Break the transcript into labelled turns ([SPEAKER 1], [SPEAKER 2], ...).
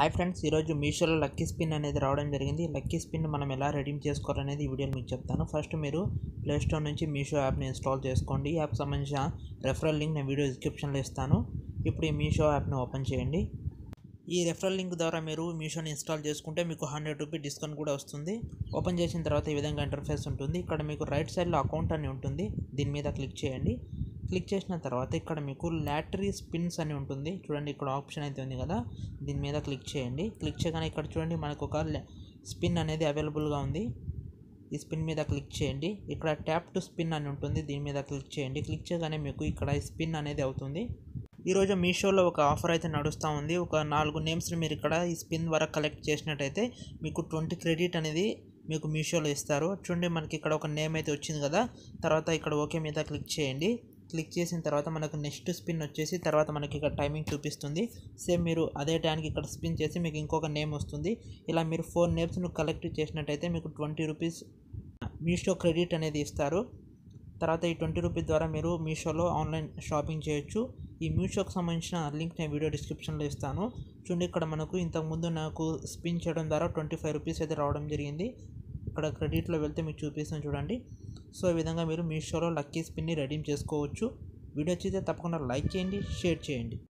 [SPEAKER 1] hi friends ఈరోజు మీషోలో lucky spin అనేది రావడం జరిగింది లక్కీ స్పిన్ మనం ఎలా రెడీమ్ చేసుకోవాలనేది ఈ వీడియోలో మీకు చెప్తాను ఫస్ట్ మీరు ప్లే స్టోర్ నుంచి మీషో యాప్ని ఇన్స్టాల్ చేసుకోండి ఈ యాప్ సంబంధించిన రెఫరల్ లింక్ నేను వీడియో డిస్క్రిప్షన్లో ఇస్తాను ఇప్పుడు ఈ మీషో యాప్ని ఓపెన్ చేయండి ఈ రెఫరల్ లింక్ ద్వారా మీరు మీషోని ఇన్స్టాల్ చేసుకుంటే మీకు హండ్రెడ్ రూపీ డిస్కౌంట్ కూడా వస్తుంది ఓపెన్ చేసిన తర్వాత ఈ విధంగా ఇంటర్ఫేస్ ఉంటుంది ఇక్కడ మీకు రైట్ సైడ్లో అకౌంట్ అని ఉంటుంది దీని మీద క్లిక్ చేయండి క్లిక్ చేసిన తర్వాత ఇక్కడ మీకు లాటరీ స్పిన్స్ అని ఉంటుంది చూడండి ఇక్కడ ఆప్షన్ అయితే ఉంది కదా దీని మీద క్లిక్ చేయండి క్లిక్ చేయగానే ఇక్కడ చూడండి మనకు ఒక స్పిన్ అనేది అవైలబుల్గా ఉంది ఈ స్పిన్ మీద క్లిక్ చేయండి ఇక్కడ ట్యాప్ టు స్పిన్ అని ఉంటుంది దీని మీద క్లిక్ చేయండి క్లిక్ చేయగానే మీకు ఇక్కడ ఈ స్పిన్ అనేది అవుతుంది ఈరోజు మీషోలో ఒక ఆఫర్ అయితే నడుస్తూ ఉంది ఒక నాలుగు నేమ్స్ని మీరు ఇక్కడ ఈ స్పిన్ ద్వారా కలెక్ట్ చేసినట్టయితే మీకు ట్వంటీ క్రెడిట్ అనేది మీకు మీషోలో ఇస్తారు చూడండి మనకి ఇక్కడ ఒక నేమ్ అయితే వచ్చింది కదా తర్వాత ఇక్కడ ఓకే మీద క్లిక్ చేయండి క్లిక్ చేసిన తర్వాత మనకు నెక్స్ట్ స్పిన్ వచ్చేసి తర్వాత మనకి ఇక్కడ టైమింగ్ చూపిస్తుంది సేమ్ మీరు అదే టైంకి ఇక్కడ స్పిన్ చేసి మీకు ఇంకొక నేమ్ వస్తుంది ఇలా మీరు ఫోర్ నేమ్స్ను కలెక్ట్ చేసినట్టయితే మీకు ట్వంటీ రూపీస్ మీషో క్రెడిట్ అనేది ఇస్తారు తర్వాత ఈ ట్వంటీ రూపీస్ ద్వారా మీరు మీషోలో ఆన్లైన్ షాపింగ్ చేయొచ్చు ఈ మీషోకి సంబంధించిన లింక్ నేను వీడియో డిస్క్రిప్షన్లో ఇస్తాను చూడండి ఇక్కడ మనకు ఇంతకుముందు నాకు స్పిన్ చేయడం ద్వారా ట్వంటీ ఫైవ్ రూపీస్ అయితే రావడం జరిగింది ఇక్కడ క్రెడిట్లో వెళ్తే మీకు చూపిస్తాను చూడండి సో ఈ విధంగా మీరు మీషోలో లక్కీ స్పిన్ని రెడీమ్ చేసుకోవచ్చు వీడియో వచ్చితే తప్పకుండా లైక్ చేయండి షేర్ చేయండి